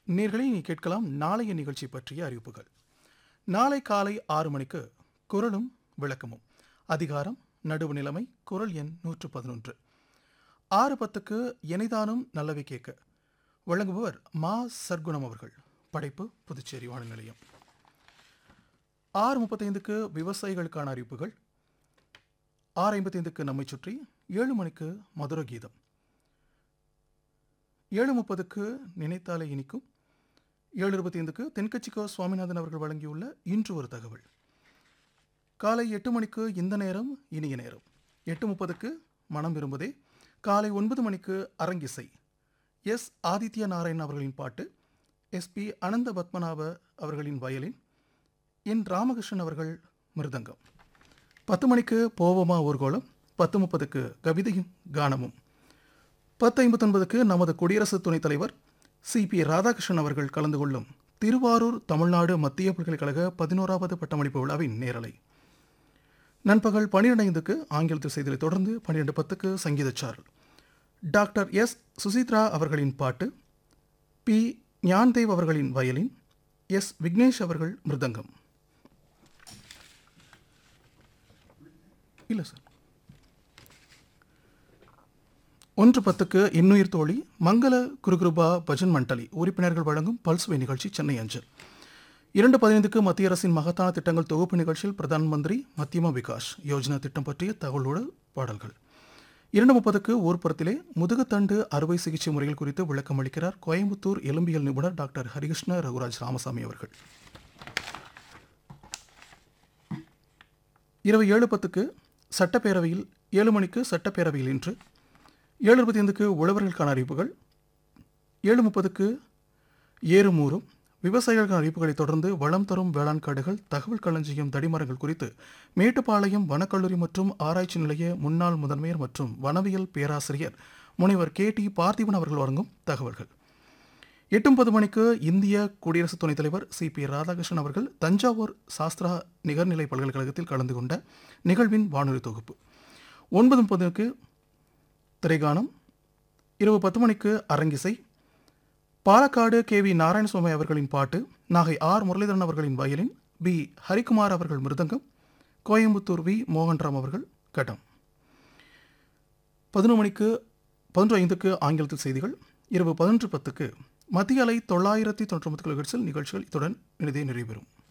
நேர்களை நீ கேட்கலாம் நாளைய நிகழ்ச்சி பற்றிய அறிவிப்புகள் நாளை காலை ஆறு மணிக்கு குரலும் விளக்கமும் அதிகாரம் நடுவு நிலைமை குரல் எண் நூற்று பதினொன்று ஆறு பத்துக்கு இணைதானும் நல்லவை கேட்க வழங்குபவர் மா சர்க்குணம் அவர்கள் படைப்பு புதுச்சேரி வானொலி நிலையம் ஆறு முப்பத்தைந்துக்கு விவசாயிகளுக்கான அறிவிப்புகள் ஆறு ஐம்பத்தைந்துக்கு நம்மை சுற்றி ஏழு மணிக்கு மதுர கீதம் ஏழு முப்பதுக்கு நினைத்தாலே இனிக்கும் ஏழு இருபத்தி ஐந்துக்கு தென்கட்சிக்கோ சுவாமிநாதன் அவர்கள் வழங்கியுள்ள இன்று ஒரு தகவல் காலை எட்டு மணிக்கு இந்த நேரம் இனிய நேரம் எட்டு முப்பதுக்கு மனம் விரும்புதே காலை ஒன்பது மணிக்கு அரங்கிசை எஸ் ஆதித்ய நாராயண் அவர்களின் பாட்டு எஸ்பி அனந்த பத்மநாப அவர்களின் வயலின் என் ராமகிருஷ்ணன் அவர்கள் மிருதங்கம் பத்து மணிக்கு போவோமா ஊர்கோலம் பத்து முப்பதுக்கு கவிதையும் கானமும் பத்து ஐம்பத்தொன்பதுக்கு நமது குடியரசு துணைத் தலைவர் சி பி ராதாகிருஷ்ணன் அவர்கள் கலந்து கொள்ளும் திருவாரூர் தமிழ்நாடு மத்திய பல்கலைக்கழக பதினோராவது பட்டமளிப்பு விழாவின் நேரலை நண்பகல் பன்னிரெண்டு ஐந்துக்கு ஆங்கிலத்தில் செய்திகளை தொடர்ந்து பன்னிரெண்டு பத்துக்கு சங்கீதச்சாரல் டாக்டர் எஸ் சுசித்ரா அவர்களின் பாட்டு பி ஞான்தேவ் அவர்களின் வயலின் எஸ் விக்னேஷ் அவர்கள் மிருதங்கம் இல்லை சார் ஒன்று பத்துக்கு இன்னுயிர் தோழி மங்கள குருகுருபா பஜன் மண்டலி உறுப்பினர்கள் வழங்கும் பல்சுவை நிகழ்ச்சி சென்னை அஞ்சல் இரண்டு பதினைந்துக்கு மத்திய அரசின் மகத்தான திட்டங்கள் தொகுப்பு நிகழ்ச்சியில் பிரதான் மந்திரி மத்தியம விகாஸ் யோஜனா திட்டம் பற்றிய தகவலோடு பாடல்கள் இரண்டு முப்பதுக்கு ஊர்ப்புறத்திலே முதுகுத்தண்டு அறுவை சிகிச்சை முறைகள் குறித்து விளக்கம் அளிக்கிறார் கோயம்புத்தூர் எலும்பியல் நிபுணர் டாக்டர் ஹரிகிருஷ்ண ரகுராஜ் ராமசாமி அவர்கள் இரவு ஏழு பத்துக்கு சட்டப்பேரவையில் ஏழு மணிக்கு சட்டப்பேரவையில் இன்று ஏழு இருபத்தி ஐந்துக்கு உழவர்களுக்கான அறிவிப்புகள் ஏழு முப்பதுக்கு ஏறுமூறும் விவசாயிகளுக்கான அறிவிப்புகளை தொடர்ந்து வளம் தரும் வேளாண் காடுகள் தகவல் களஞ்சியம் தடிமரங்கள் குறித்து மேட்டுப்பாளையம் வனக்கல்லூரி மற்றும் ஆராய்ச்சி நிலைய முன்னாள் முதன்மையர் மற்றும் வனவியல் பேராசிரியர் முனைவர் கே டி பார்த்திபன் அவர்கள் வழங்கும் தகவல்கள் எட்டு முப்பது மணிக்கு இந்திய குடியரசு துணைத் தலைவர் சி பி ராதாகிருஷ்ணன் அவர்கள் தஞ்சாவூர் சாஸ்திரா நிகர்நிலை பல்கலைக்கழகத்தில் கலந்து கொண்ட நிகழ்வின் வானொலி தொகுப்பு ஒன்பது முப்பதுக்கு திரைகானம் இரவு பத்து மணிக்கு அரங்கிசை பாலக்காடு கே வி நாராயணசுவாமி அவர்களின் பாட்டு நாகை ஆர் முரளிதரன் அவர்களின் வயலின் பி ஹரிகுமார் அவர்கள் மிருதங்கம் கோயம்புத்தூர் வி மோகன்ராம் அவர்கள் கட்டம் பதினொரு மணிக்கு பதினொன்று ஐந்துக்கு ஆங்கிலத்தில் செய்திகள் இரவு பதினொன்று பத்துக்கு மத்திய அலை தொள்ளாயிரத்தி தொண்ணூற்றி ஒன்பது கிலோஹெர்ட்ஸில் நிகழ்ச்சிகள் இத்துடன் இனிதே நிறைவேறும்